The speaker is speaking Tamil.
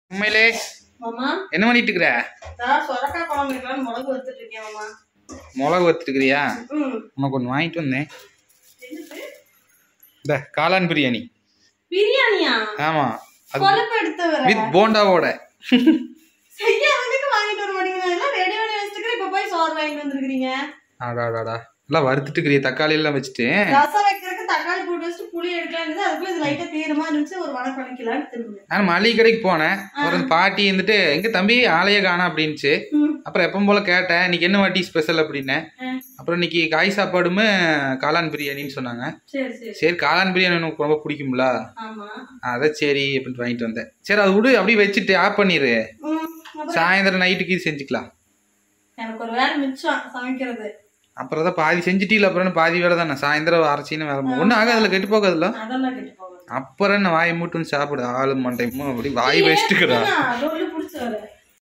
உண்மையிலே மாமா என்ன பண்ணிட்டு இருக்கிற நான் சொரக்காய் குழம்பு வைக்கலாம்னு மிளகு வறுத்துட்டு இருக்கேன் மாமா மிளகு வறுத்துருக்கிறியா ம் உனக்கு ஒன்று வாங்கிட்டு வந்தேன் என்னது? இந்த காளான் பிரியாணி பிரியாணியா ஆமாம் அது கொழுப்பு எடுத்து வர வித் போண்டாவோட செய்யறதுக்கு வாங்கிட்டு வர மாட்டீங்க எல்லாம் ரெடி பண்ணி வச்சுட்டு இப்ப போய் சோறு வாங்கிட்டு வந்திருக்கீங்க ஆடாடாடா எல்லாம் வறுத்துட்டு இருக்கிறிய தக்காளி எல்லாம் வச்சுட்டு ரசம் வைக்கிறதுக்கு தக்காளி போட்டு வச்சுட்டு புளி எடுக்கலான்னு அதுக்குள்ள இது லைட்டா தீரமா இருந்துச்சு ஒரு வடை பண்ணிக்கலாம்னு திரும்ப நான் மளிகை கடைக்கு போனேன் அப்புறம் இந்த பாட்டி இருந்துட்டு எங்க தம்பி ஆளையே காணா அப்படின்ச்சு ம் அப்புறம் எப்பவும் போல கேட்டேன் இன்னைக்கு என்ன வாட்டி ஸ்பெஷல் அப்படின்னேன் ஆ. அப்புறம் இன்னைக்கு காய் சாப்பாடுமே காளான் பிரியாணின்னு சொன்னாங்க சரி சரி சரி காளான் பிரியாணி எனக்கு ரொம்ப பிடிக்கும்ல ஆமா அதான் சரி அப்படின்ட்டு வாங்கிட்டு வந்தேன் சரி அது விடு அப்படியே வச்சுட்டு ஆஃப் பண்ணிடு ம் அப்புறம் சாயந்தரம் நைட்டுக்கு இது செஞ்சுக்கலாம் எனக்கு ஒரு வேலை மிச்சம் சமைக்கிறது அப்புறம் தான் பாதி செஞ்சுட்டீல அப்புறம் என்ன பாதி வேலை தானே சாயந்தரம் அரைச்சின்னு வேலை ஒன்றும் ஆகாதுல கெட்டு போகாதுல்ல அதெல்லாம் கெட்டு போகுது அப்புறம் என்ன வாயை மூட்டுன்னு சாப்பிடு ஆளு மண்டையும் அப்படி வாய் வச்சுட்டுக்கிறா அது ஒண்ணு பிடிச்சி வர